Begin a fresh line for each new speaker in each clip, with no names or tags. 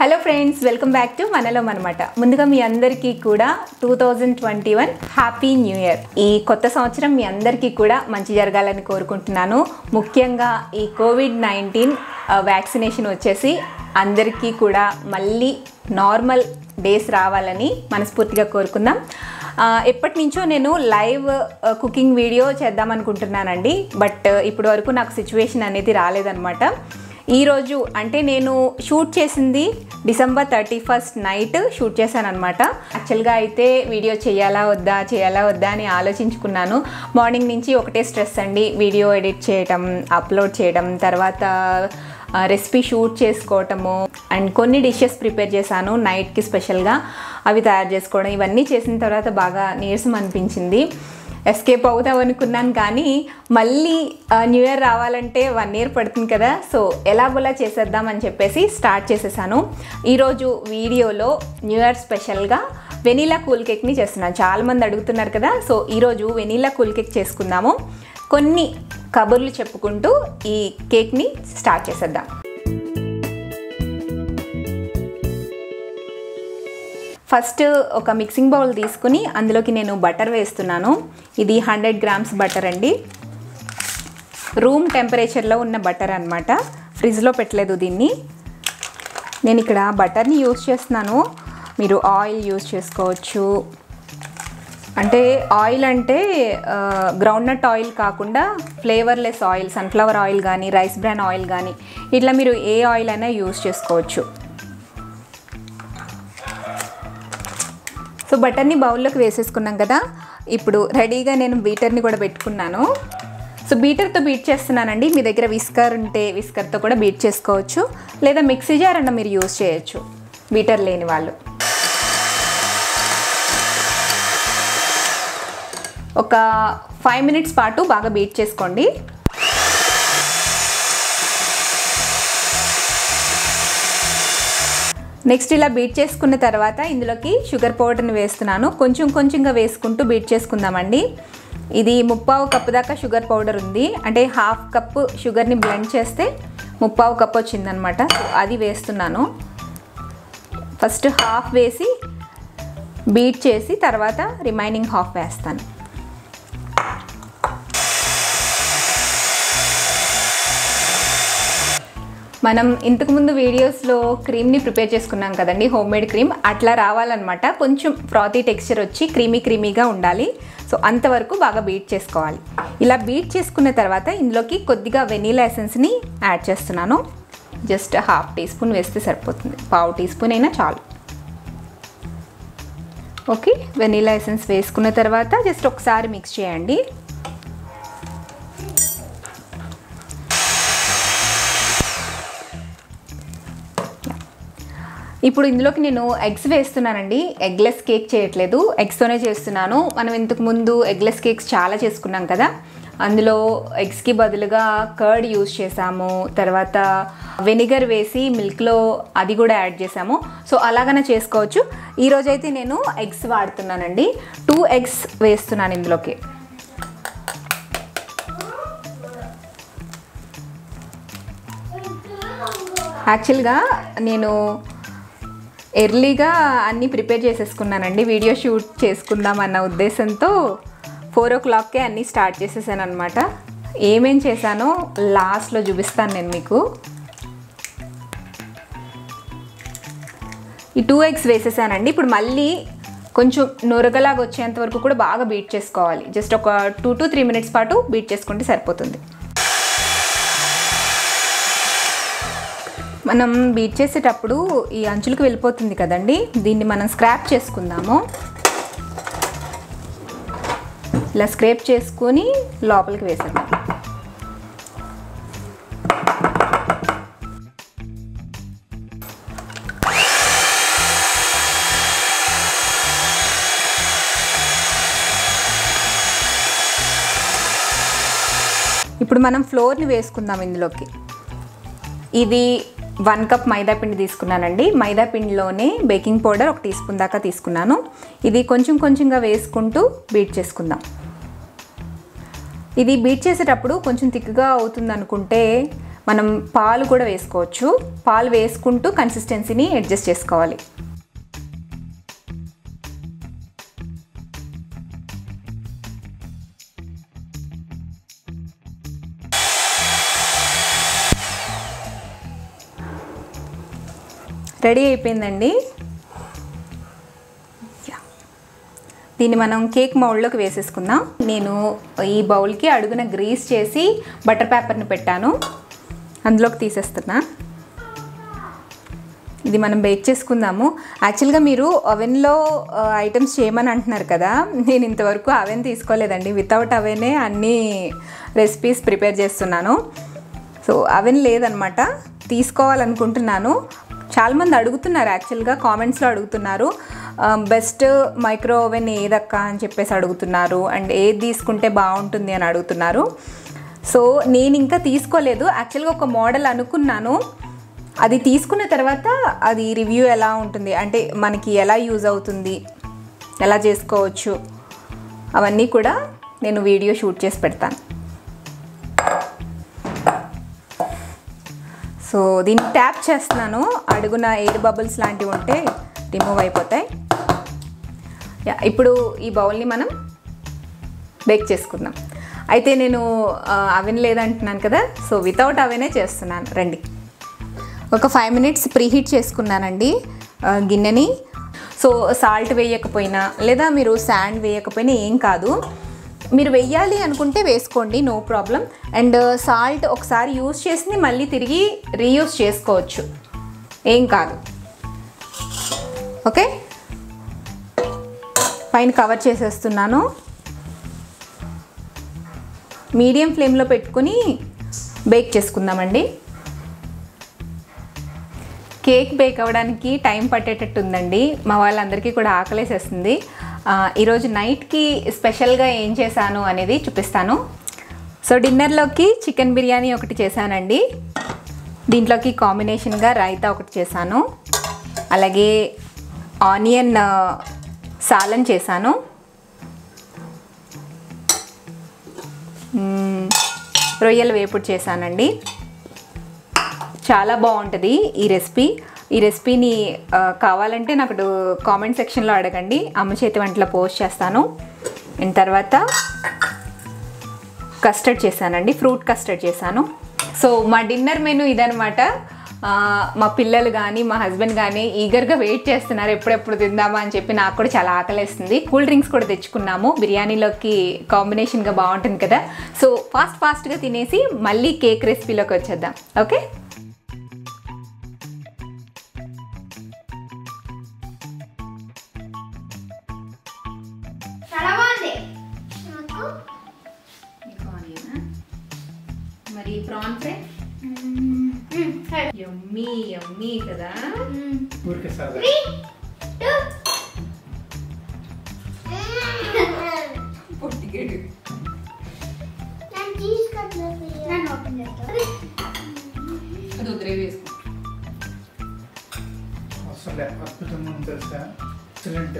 Hello friends welcome back to మనలో మనమాట ముందుగా మీ అందరికీ కూడా two thousand twenty one happy new year ఈ కొత్త సంవత్సరం మీ అందరికీ కూడా మంచి జరగాలని కోరుకుంటున్నాను ముఖ్యంగా ఈ కోవిడ్ నైన్టీన్ వ్యాక్సినేషన్ వచ్చేసి అందరికీ కూడా మళ్ళీ నార్మల్ డేస్ రావాలని మనస్ఫూర్తిగా కోరుకుందాం ఆ, ఎప్పటి నుంచో నేను లైవ్ ఆ, కుకింగ్ వీడియో చేద్దాం అనుకుంటున్నానండి బట్ ఇప్పటి వరకు నాకు సిచ్యువేషన్ అనేది రాలేదనమాట ఈరోజు అంటే నేను షూట్ చేసింది December thirty first night shoot చేశాను అనమాట యాక్చువల్గా అయితే వీడియో చేయాలా వద్దా చేయాలా వద్దా అని ఆలోచించుకున్నాను మార్నింగ్ నుంచి ఒకటే స్ట్రెస్ అండి వీడియో ఎడిట్ చేయటం అప్లోడ్ చేయడం తర్వాత రెసిపీ షూట్ చేసుకోవటము అండ్ కొన్ని డిషెస్ ప్రిపేర్ చేశాను నైట్కి స్పెషల్గా అవి తయారు చేసుకోవడం ఇవన్నీ చేసిన తర్వాత బాగా నీరసం అనిపించింది ఎస్కేప్ అవుతాం అనుకున్నాను కానీ మళ్ళీ ఆ, న్యూ ఇయర్ రావాలంటే వన్ ఇయర్ పడుతుంది కదా సో ఎలాగోలా చేసేద్దాం అని చెప్పేసి స్టార్ట్ చేసేసాను ఈరోజు వీడియోలో న్యూ ఇయర్ స్పెషల్గా వెనీలా కూల్ కేక్ని చేస్తున్నాను చాలామంది అడుగుతున్నారు కదా సో ఈరోజు వెనీలా కూల్ కేక్ చేసుకుందాము కొన్ని కబుర్లు చెప్పుకుంటూ ఈ కేక్ని స్టార్ట్ చేసేద్దాం ఫస్ట్ ఒక మిక్సింగ్ బౌల్ తీసుకుని అందులోకి నేను బటర్ వేస్తున్నాను ఇది హండ్రెడ్ గ్రామ్స్ బటర్ అండి రూమ్ టెంపరేచర్లో ఉన్న బటర్ అనమాట ఫ్రిడ్జ్లో పెట్టలేదు దీన్ని నేను ఇక్కడ బటర్ని యూస్ చేస్తున్నాను మీరు ఆయిల్ యూస్ చేసుకోవచ్చు అంటే ఆయిల్ అంటే గ్రౌండ్ నట్ ఆయిల్ కాకుండా ఫ్లేవర్లెస్ ఆయిల్ సన్ఫ్లవర్ ఆయిల్ కానీ రైస్ బ్రాన్ ఆయిల్ కానీ ఇట్లా మీరు ఏ ఆయిల్ అయినా యూస్ చేసుకోవచ్చు సో బటర్ని బౌల్లోకి వేసేసుకున్నాం కదా ఇప్పుడు రెడీగా నేను బీటర్ని కూడా పెట్టుకున్నాను సో బీటర్తో బీట్ చేస్తున్నానండి మీ దగ్గర విస్కర్ ఉంటే విస్కర్తో కూడా బీట్ చేసుకోవచ్చు లేదా మిక్సీ జార్ అన్న మీరు యూస్ చేయొచ్చు బీటర్ లేని వాళ్ళు ఒక ఫైవ్ మినిట్స్ పాటు బాగా బీట్ చేసుకోండి నెక్స్ట్ ఇలా బీట్ చేసుకున్న తర్వాత ఇందులోకి షుగర్ పౌడర్ని వేస్తున్నాను కొంచెం కొంచెంగా వేసుకుంటూ బీట్ చేసుకుందామండి ఇది ముప్పావు కప్పు దాకా షుగర్ పౌడర్ ఉంది అంటే హాఫ్ కప్పు షుగర్ని బ్లెండ్ చేస్తే ముప్పావు కప్పు వచ్చిందనమాట సో అది వేస్తున్నాను ఫస్ట్ హాఫ్ వేసి బీట్ చేసి తర్వాత రిమైనింగ్ హాఫ్ వేస్తాను మనం ఇంతకుముందు వీడియోస్లో క్రీమ్ని ప్రిపేర్ చేసుకున్నాం కదండి హోమ్ మేడ్ క్రీమ్ అట్లా రావాలన్నమాట కొంచెం ఫ్రాతీ టెక్స్చర్ వచ్చి క్రీమీ క్రీమీగా ఉండాలి సో అంతవరకు బాగా బీట్ చేసుకోవాలి ఇలా బీట్ చేసుకున్న తర్వాత ఇందులోకి కొద్దిగా వెనీలా ఎసెన్స్ని యాడ్ చేస్తున్నాను జస్ట్ హాఫ్ టీ స్పూన్ వేస్తే సరిపోతుంది పావు టీ స్పూన్ అయినా చాలు ఓకే వెనీలా ఎసెన్స్ వేసుకున్న తర్వాత జస్ట్ ఒకసారి మిక్స్ చేయండి ఇప్పుడు ఇందులోకి నేను ఎగ్స్ వేస్తున్నానండి ఎగ్లెస్ కేక్ చేయట్లేదు ఎగ్స్తోనే చేస్తున్నాను మనం ఇంతకు ముందు ఎగ్లెస్ కేక్స్ చాలా చేసుకున్నాం కదా అందులో ఎగ్స్కి బదులుగా కర్డ్ యూస్ చేసాము తర్వాత వెనిగర్ వేసి మిల్క్లో అది కూడా యాడ్ చేసాము సో అలాగనే చేసుకోవచ్చు ఈరోజైతే నేను ఎగ్స్ వాడుతున్నానండి టూ ఎగ్స్ వేస్తున్నాను ఇందులోకి యాక్చువల్గా నేను ఎర్లీగా అన్నీ ప్రిపేర్ చేసేసుకున్నానండి వీడియో షూట్ చేసుకుందాం అన్న ఉద్దేశంతో ఫోర్ ఓ క్లాక్కే అన్నీ స్టార్ట్ చేసేసాను అనమాట ఏమేం చేశానో లాస్ట్లో చూపిస్తాను నేను మీకు ఈ టూ ఎగ్స్ వేసేసానండి ఇప్పుడు మళ్ళీ కొంచెం నొరగలాగా వచ్చేంత వరకు కూడా బాగా బీట్ చేసుకోవాలి జస్ట్ ఒక టూ టు త్రీ మినిట్స్ పాటు బీట్ చేసుకుంటే సరిపోతుంది మనం బీట్ చేసేటప్పుడు ఈ అంచులకు వెళ్ళిపోతుంది కదండి దీన్ని మనం స్క్రాప్ చేసుకుందాము ఇలా స్క్రేప్ చేసుకొని లోపలికి వేసేద్దాం ఇప్పుడు మనం ఫ్లోర్ని వేసుకుందాం ఇందులోకి ఇది వన్ కప్ మైదా పిండి తీసుకున్నానండి మైదా పిండిలోనే బేకింగ్ పౌడర్ ఒక టీ స్పూన్ దాకా తీసుకున్నాను ఇది కొంచెం కొంచెంగా వేసుకుంటూ బీట్ చేసుకుందాం ఇది బీట్ చేసేటప్పుడు కొంచెం థిక్గా అవుతుంది అనుకుంటే మనం పాలు కూడా వేసుకోవచ్చు పాలు వేసుకుంటూ కన్సిస్టెన్సీని అడ్జస్ట్ చేసుకోవాలి రెడీ అయిపోయిందండి యా. దీన్ని మనం కేక్ మౌల్డ్లోకి వేసేసుకుందాం నేను ఈ బౌల్కి అడుగున గ్రీస్ చేసి బటర్ పేపర్ని పెట్టాను అందులోకి తీసేస్తున్నా ఇది మనం బేక్ చేసుకుందాము యాక్చువల్గా మీరు అవెన్లో ఐటమ్స్ చేయమని అంటున్నారు కదా నేను ఇంతవరకు అవెన్ తీసుకోలేదండి వితౌట్ అవెనే అన్ని రెసిపీస్ ప్రిపేర్ చేస్తున్నాను సో అవెన్ లేదనమాట తీసుకోవాలనుకుంటున్నాను చాలామంది అడుగుతున్నారు యాక్చువల్గా కామెంట్స్లో అడుగుతున్నారు బెస్ట్ మైక్రో ఓవెన్ ఏదక్క అని చెప్పేసి అడుగుతున్నారు అండ్ ఏది తీసుకుంటే బాగుంటుంది అని అడుగుతున్నారు సో నేను ఇంకా తీసుకోలేదు యాక్చువల్గా ఒక మోడల్ అనుకున్నాను అది తీసుకున్న తర్వాత అది రివ్యూ ఎలా ఉంటుంది అంటే మనకి ఎలా యూజ్ అవుతుంది ఎలా చేసుకోవచ్చు అవన్నీ కూడా నేను వీడియో షూట్ చేసి పెడతాను సో దీన్ని ట్యాప్ చేస్తున్నాను అడుగున ఎయిర్ బబుల్స్ లాంటివి ఉంటే రిమూవ్ అయిపోతాయి యా, ఇప్పుడు ఈ బౌల్ని మనం బేక్ చేసుకుందాం అయితే నేను అవెన్ లేదంటున్నాను కదా సో వితౌట్ అవెనే చేస్తున్నాను రండి ఒక ఫైవ్ మినిట్స్ ప్రీహీట్ చేసుకున్నానండి ఆ, గిన్నెని సో సాల్ట్ వేయకపోయినా లేదా మీరు శాండ్ వేయకపోయినా ఏం కాదు మీరు వెయ్యాలి అనుకుంటే వేసుకోండి నో ప్రాబ్లం అండ్ సాల్ట్ ఒకసారి యూస్ చేసి మళ్ళీ తిరిగి రీయూస్ చేసుకోవచ్చు ఏం కాదు ఓకే పైన కవర్ చేసేస్తున్నాను మీడియం ఫ్లేమ్లో పెట్టుకుని బేక్ చేసుకుందామండి కేక్ బేక్ అవ్వడానికి టైం పట్టేటట్టు ఉందండి మా వాళ్ళందరికీ కూడా ఆకలేసేస్తుంది ఆ, ఈరోజు నైట్కి స్పెషల్గా ఏం చేశాను అనేది చూపిస్తాను సో డిన్నర్లోకి చికెన్ బిర్యానీ ఒకటి చేశానండి దీంట్లోకి కాంబినేషన్గా రైతా ఒకటి చేశాను అలాగే ఆనియన్ ఆ, సాలన్ చేశాను మ్మ్, రొయ్యల వేపుడు చేశానండి చాలా బాగుంటుంది ఈ రెసిపీ ఈ రెసిపీని ఆ, కావాలంటే నాకు కామెంట్ సెక్షన్లో అడగండి అమ్మ చేతి వంటలో పోస్ట్ చేస్తాను అండ్ తర్వాత కస్టర్డ్ చేశానండి ఫ్రూట్ కస్టర్డ్ చేశాను సో మా డిన్నర్ మెనూ ఇదనమాట ఆ, మా పిల్లలు కానీ మా హస్బెండ్ కానీ ఈగర్గా వెయిట్ చేస్తున్నారు ఎప్పుడెప్పుడు తిందామా అని చెప్పి నాకు కూడా చాలా ఆకలేస్తుంది కూల్ డ్రింక్స్ కూడా తెచ్చుకున్నాము బిర్యానీలోకి కాంబినేషన్గా బాగుంటుంది కదా సో ఫాస్ట్ ఫాస్ట్గా తినేసి మళ్ళీ కేక్ రెసిపీలోకి వచ్చేద్దాం ఓకే
చాలా బాగుంది నాకు
మరి ప్రాన్ ఫ్రై యమ్మీ యమ్మీ కదా
ఊరికే సరదా
త్రీ టూ నేను తీసుకొట్లేదు నన్ను ఓపెన్ చేస్తాను
అది వదిలే వేసుకో
అసలు అద్భుతంగా ఉంది తెలుసా ఎక్సలెంట్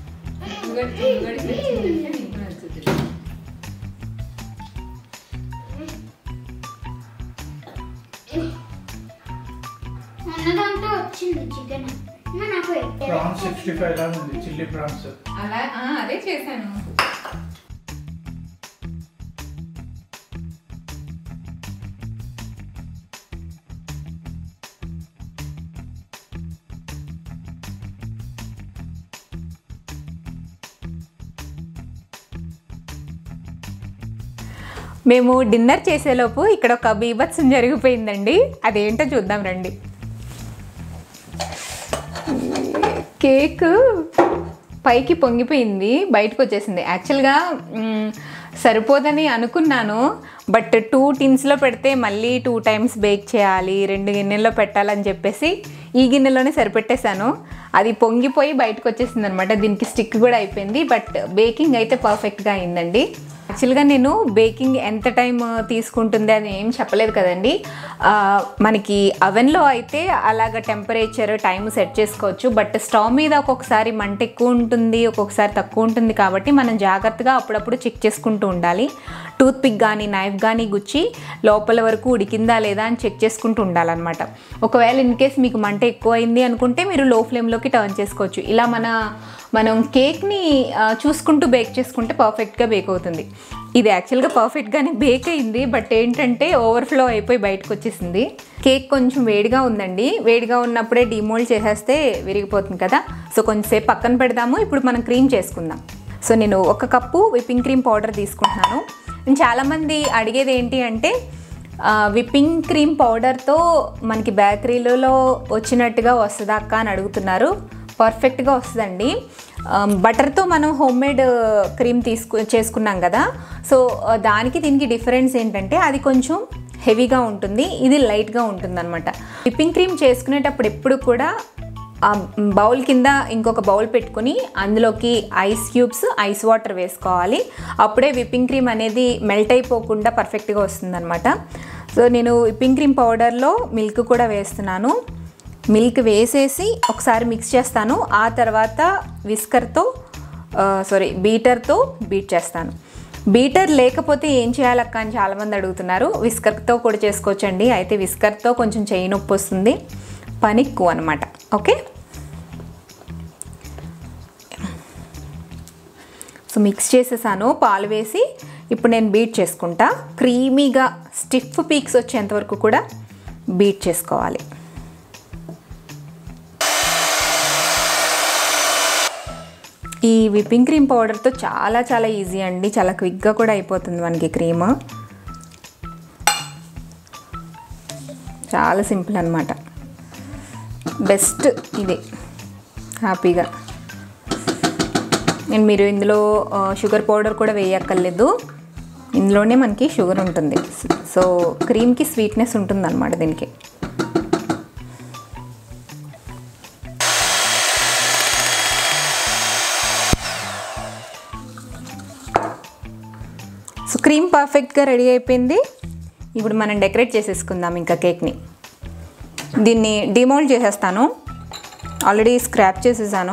అన్నదంతా వచ్చింది చికెన్ నాకు
ప్రాన్స్ సిక్స్టీ ఫైవ్ లాగా ఉంది చిల్లీ ప్రాన్స్
అలా ఆ, అదే చేశాను మేము డిన్నర్ చేసేలోపు ఇక్కడ ఒక బీభత్సం జరిగిపోయిందండి అదేంటో చూద్దాం రండి కేక్ పైకి పొంగిపోయింది బయటకు వచ్చేసింది యాక్చువల్గా మ్, సరిపోదని అనుకున్నాను బట్ టూ టిన్స్లో పెడితే మళ్ళీ టూ టైమ్స్ బేక్ చేయాలి రెండు గిన్నెల్లో పెట్టాలని చెప్పేసి ఈ గిన్నెలోనే సరిపెట్టేశాను అది పొంగిపోయి బయటకు వచ్చేసింది అనమాట దీనికి స్టిక్ కూడా అయిపోయింది బట్ బేకింగ్ అయితే పర్ఫెక్ట్గా అయిందండి యాక్చువల్గా నేను బేకింగ్ ఎంత టైం తీసుకుంటుంది అని ఏం చెప్పలేదు కదండి ఆ, మనకి అవెన్లో అయితే అలాగ టెంపరేచర్ టైం సెట్ చేసుకోవచ్చు బట్ స్టవ్ మీద ఒక్కొక్కసారి మంట ఎక్కువ ఉంటుంది ఒక్కొక్కసారి తక్కువ ఉంటుంది కాబట్టి మనం జాగ్రత్తగా అప్పుడప్పుడు చెక్ చేసుకుంటూ ఉండాలి టూత్ పిక్ కానీ నైఫ్ కానీ గుచ్చి లోపల వరకు ఉడికిందా లేదా అని చెక్ చేసుకుంటూ ఉండాలన్నమాట ఒకవేళ ఇన్ కేస్ మీకు మంట ఎక్కువ అయింది అనుకుంటే మీరు లో ఫ్లేమ్లోకి టర్న్ చేసుకోవచ్చు ఇలా మన మనం కేక్ని ఆ, చూసుకుంటూ బేక్ చేసుకుంటే పర్ఫెక్ట్గా బేక్ అవుతుంది ఇది యాక్చువల్గా పర్ఫెక్ట్గానే బేక్ అయింది బట్ ఏంటంటే ఓవర్ఫ్లో అయిపోయి బయటకు వచ్చేసింది కేక్ కొంచెం వేడిగా ఉందండి వేడిగా ఉన్నప్పుడే డిమోల్డ్ చేసేస్తే విరిగిపోతుంది కదా సో కొంచెంసేపు పక్కన పెడదాము ఇప్పుడు మనం క్రీమ్ చేసుకుందాం సో నేను ఒక కప్పు విప్పింగ్ క్రీమ్ పౌడర్ తీసుకుంటున్నాను నేను చాలామంది అడిగేది ఏంటి అంటే ఆ, విప్పింగ్ క్రీమ్ పౌడర్తో మనకి బేకరీలలో వచ్చినట్టుగా వస్తుందా అక్క అని అడుగుతున్నారు పర్ఫెక్ట్గా వస్తుందండి బటర్తో మనం హోమ్ మేడ్ క్రీమ్ తీసుకు చేసుకున్నాం కదా సో ఆ, దానికి దీనికి డిఫరెన్స్ ఏంటంటే అది కొంచెం హెవీగా ఉంటుంది ఇది లైట్గా ఉంటుంది అనమాట విప్పింగ్ క్రీమ్ చేసుకునేటప్పుడు ఎప్పుడు కూడా ఆ బౌల్ కింద ఇంకొక బౌల్ పెట్టుకుని అందులోకి ఐస్ క్యూబ్స్ ఐస్ వాటర్ వేసుకోవాలి అప్పుడే విప్పింగ్ క్రీమ్ అనేది మెల్ట్ అయిపోకుండా పర్ఫెక్ట్గా వస్తుందన్నమాట సో నేను విప్పింగ్ క్రీమ్ పౌడర్లో మిల్క్ కూడా వేస్తున్నాను మిల్క్ వేసేసి ఒకసారి మిక్స్ చేస్తాను ఆ తర్వాత విస్కర్తో సారీ బీటర్తో బీట్ చేస్తాను బీటర్ లేకపోతే ఏం చేయాలక్క అని చాలామంది అడుగుతున్నారు విస్కర్తో కూడా చేసుకోవచ్చండి అయితే విస్కర్తో కొంచెం చేయి నొప్పి వస్తుంది పని ఎక్కువ అనమాట ఓకే సో మిక్స్ చేసేసాను పాలు వేసి ఇప్పుడు నేను బీట్ చేసుకుంటా క్రీమీగా స్టిఫ్ పీక్స్ వచ్చేంత వరకు కూడా బీట్ చేసుకోవాలి ఈ విప్పింగ్ క్రీమ్ పౌడర్తో చాలా చాలా ఈజీ అండి చాలా క్విక్గా కూడా అయిపోతుంది మనకి క్రీమ్ చాలా సింపుల్ అనమాట బెస్ట్ ఇది హ్యాపీగా నేను మీరు ఇందులో ఆ, షుగర్ పౌడర్ కూడా వేయక్కర్లేదు ఇందులోనే మనకి షుగర్ ఉంటుంది సో క్రీమ్కి స్వీట్నెస్ ఉంటుంది అనమాట దీనికి సో క్రీమ్ పర్ఫెక్ట్గా రెడీ అయిపోయింది ఇప్పుడు మనం డెకరేట్ చేసేసుకుందాం ఇంకా కేక్ని దీన్ని డిమోల్డ్ చేసేస్తాను ఆల్రెడీ స్క్రాప్ చేసేసాను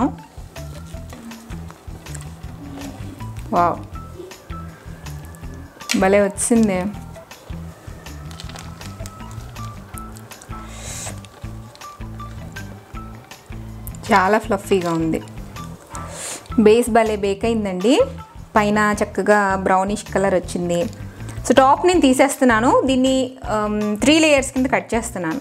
వావ్ భలే వచ్చింది చాలా ఫ్లఫీగా ఉంది బేస్ భలే బేక్ అయిందండి పైన చక్కగా బ్రౌనిష్ కలర్ వచ్చింది సో టాప్ నేను తీసేస్తున్నాను దీన్ని త్రీ లేయర్స్ కింద కట్ చేస్తున్నాను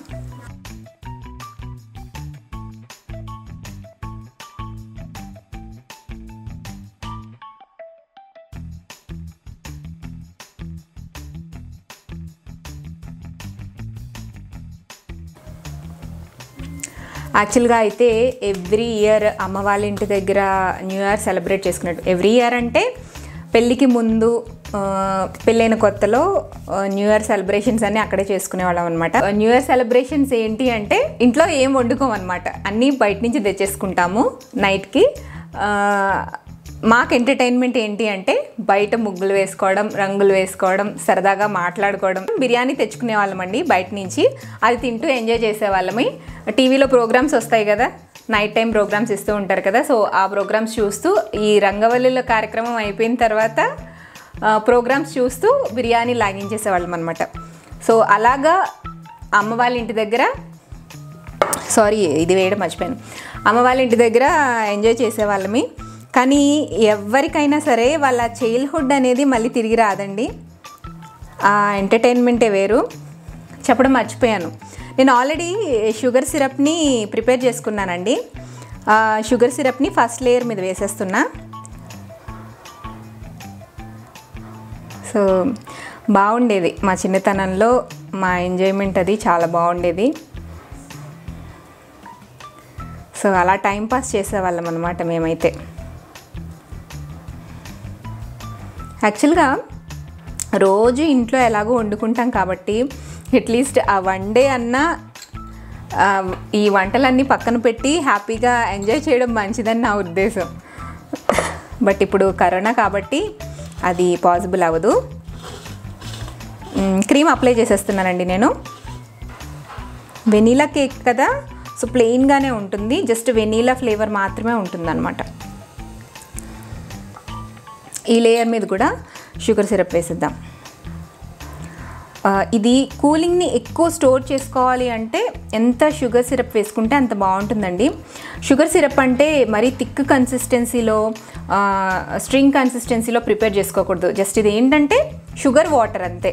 యాక్చువల్గా అయితే ఎవ్రీ ఇయర్ అమ్మ వాళ్ళ ఇంటి దగ్గర న్యూ ఇయర్ సెలబ్రేట్ చేసుకున్నట్టు ఎవ్రీ ఇయర్ అంటే పెళ్ళికి ముందు ఆ, పెళ్ళైన కొత్తలో ఆ, న్యూ ఇయర్ సెలబ్రేషన్స్ అన్నీ అక్కడే చేసుకునేవాళ్ళం అనమాట న్యూ ఇయర్ సెలబ్రేషన్స్ ఏంటి అంటే ఇంట్లో ఏం వండుకోమన్నమాట అన్నీ బయట నుంచి తెచ్చేసుకుంటాము నైట్కి ఆ, మాకు ఎంటర్టైన్మెంట్ ఏంటి అంటే బయట ముగ్గులు వేసుకోవడం రంగులు వేసుకోవడం సరదాగా మాట్లాడుకోవడం బిర్యానీ తెచ్చుకునే వాళ్ళమండి బయట నుంచి అది తింటూ ఎంజాయ్ చేసేవాళ్ళమి టీవీలో ప్రోగ్రామ్స్ వస్తాయి కదా నైట్ టైం ప్రోగ్రామ్స్ ఇస్తూ ఉంటారు కదా సో ఆ ప్రోగ్రామ్స్ చూస్తూ ఈ రంగవల్లిలో కార్యక్రమం అయిపోయిన తర్వాత ప్రోగ్రామ్స్ చూస్తూ బిర్యానీ లాగించేసేవాళ్ళం అనమాట సో అలాగా అమ్మ వాళ్ళ ఇంటి దగ్గర సారీ ఇది వేయడం మర్చిపోయాను అమ్మ వాళ్ళ ఇంటి దగ్గర ఎంజాయ్ చేసేవాళ్ళమి కానీ ఎవరికైనా సరే వాళ్ళ చైల్డ్హుడ్ అనేది మళ్ళీ తిరిగి రాదండి ఆ ఎంటర్టైన్మెంటే వేరు చెప్పడం మర్చిపోయాను నేను ఆల్రెడీ షుగర్ సిరప్ని ప్రిపేర్ చేసుకున్నానండి ఆ షుగర్ సిరప్ని ఫస్ట్ లేయర్ మీద వేసేస్తున్నా సో బాగుండేది మా చిన్నతనంలో మా ఎంజాయ్మెంట్ అది చాలా బాగుండేది సో అలా టైం పాస్ చేసేవాళ్ళం అనమాట మేమైతే యాక్చువల్గా రోజు ఇంట్లో ఎలాగో వండుకుంటాం కాబట్టి అట్లీస్ట్ ఆ వన్ డే అన్నా ఆ, ఈ వంటలన్నీ పక్కన పెట్టి హ్యాపీగా ఎంజాయ్ చేయడం మంచిదని నా ఉద్దేశం బట్ ఇప్పుడు కరోనా కాబట్టి అది పాసిబుల్ అవ్వదు మ్, క్రీమ్ అప్లై చేసేస్తున్నానండి నేను వెనీలా కేక్ కదా సో ప్లెయిన్గానే ఉంటుంది జస్ట్ వెనీలా ఫ్లేవర్ మాత్రమే ఉంటుందన్నమాట ఈ లేయర్ మీద కూడా షుగర్ సిరప్ వేసిద్దాం ఆ, ఇది కూలింగ్ని ఎక్కువ స్టోర్ చేసుకోవాలి అంటే ఎంత షుగర్ సిరప్ వేసుకుంటే అంత బాగుంటుందండి షుగర్ సిరప్ అంటే మరీ థిక్ కన్సిస్టెన్సీలో స్ట్రింగ్ కన్సిస్టెన్సీలో ప్రిపేర్ చేసుకోకూడదు జస్ట్ ఇది ఏంటంటే షుగర్ వాటర్ అంతే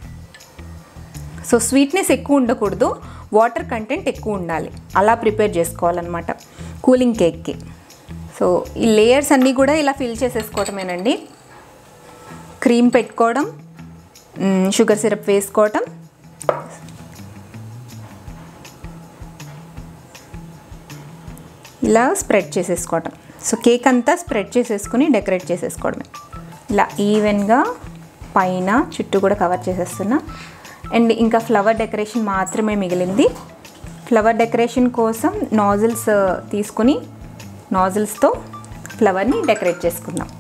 సో స్వీట్నెస్ ఎక్కువ ఉండకూడదు వాటర్ కంటెంట్ ఎక్కువ ఉండాలి అలా ప్రిపేర్ చేసుకోవాలన్నమాట కూలింగ్ కేక్కి సో ఈ లేయర్స్ అన్నీ కూడా ఇలా ఫిల్ చేసేసుకోవటమేనండి క్రీమ్ పెట్టుకోవడం మ్, షుగర్ సిరప్ వేసుకోవటం ఇలా స్ప్రెడ్ చేసేసుకోవటం సో కేక్ అంతా స్ప్రెడ్ చేసేసుకుని డెకరేట్ చేసేసుకోవడమే ఇలా ఈవెన్గా పైన చుట్టూ కూడా కవర్ చేసేస్తున్నా అండ్ ఇంకా ఫ్లవర్ డెకరేషన్ మాత్రమే మిగిలింది ఫ్లవర్ డెకరేషన్ కోసం నాజిల్స్ తీసుకుని నాజిల్స్తో ఫ్లవర్ని డెకరేట్ చేసుకుందాం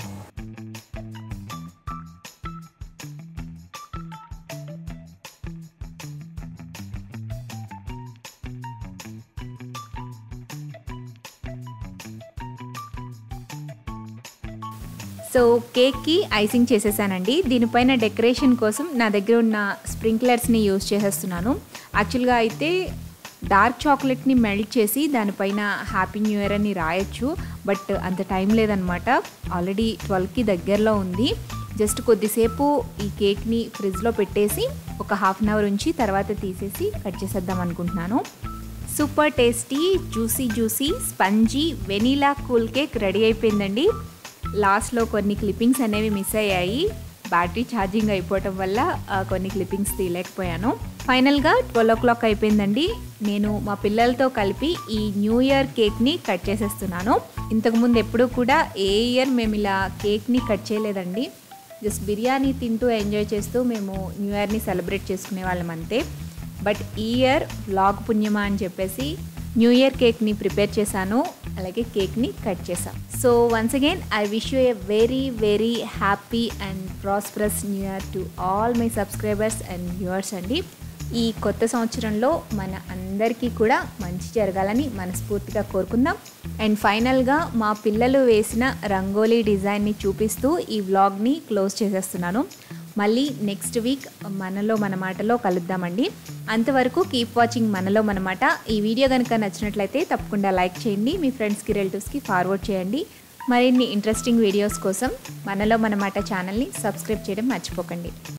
సో కేక్కి ఐసింగ్ చేసేసానండి దీనిపైన డెకరేషన్ కోసం నా దగ్గర ఉన్న స్ప్రింక్లర్స్ని యూజ్ చేసేస్తున్నాను యాక్చువల్గా అయితే డార్క్ చాక్లెట్ని మెల్ట్ చేసి దానిపైన హ్యాపీ న్యూ ఇయర్ అని రాయొచ్చు బట్ అంత టైం లేదనమాట ఆల్రెడీ ట్వెల్వ్కి దగ్గరలో ఉంది జస్ట్ కొద్దిసేపు ఈ కేక్ని ఫ్రిడ్జ్లో పెట్టేసి ఒక హాఫ్ అన్ అవర్ ఉంచి తర్వాత తీసేసి కట్ చేసేద్దాం అనుకుంటున్నాను super tasty juicy juicy spongy vanilla cool cake ready అయిపోయిందండి లాస్ట్లో కొన్ని క్లిప్పింగ్స్ అనేవి మిస్ అయ్యాయి బ్యాటరీ ఛార్జింగ్ అయిపోవటం వల్ల ఆ, కొన్ని క్లిప్పింగ్స్ తీయలేకపోయాను ఫైనల్గా ట్వెల్వ్ ఓ క్లాక్ అయిపోయిందండి నేను మా పిల్లలతో కలిపి ఈ న్యూ ఇయర్ కేక్ని కట్ చేసేస్తున్నాను ఇంతకుముందు ఎప్పుడూ కూడా ఏ ఇయర్ మేము ఇలా కేక్ని కట్ చేయలేదండి జస్ట్ బిర్యానీ తింటూ ఎంజాయ్ చేస్తూ మేము న్యూ ఇయర్ని సెలబ్రేట్ చేసుకునే వాళ్ళం అంతే బట్ ఈ ఇయర్ వ్లాగ్ పుణ్యమా అని చెప్పేసి న్యూ ఇయర్ కేక్ని ప్రిపేర్ చేశాను అలాగే కేక్ని కట్ చేశాను so once again I wish you a very very happy and prosperous new year to all my subscribers and viewers అండి ఈ కొత్త సంవత్సరంలో మన అందరికీ కూడా మంచి జరగాలని మనస్ఫూర్తిగా కోరుకుందాం అండ్ ఫైనల్గా మా పిల్లలు వేసిన రంగోలీ డిజైన్ని చూపిస్తూ ఈ వ్లాగ్ని క్లోజ్ చేసేస్తున్నాను మళ్ళీ నెక్స్ట్ వీక్ మనలో మన మాటలో కలుద్దామండి అంతవరకు కీప్ వాచింగ్ మనలో మన మాట ఈ వీడియో కనుక నచ్చినట్లయితే తప్పకుండా లైక్ చేయండి మీ ఫ్రెండ్స్కి రిలేటివ్స్కి ఫార్వర్డ్ చేయండి మరిన్ని ఇంట్రెస్టింగ్ వీడియోస్ కోసం మనలో మన మాట ఛానల్ని సబ్స్క్రైబ్ చేయడం మర్చిపోకండి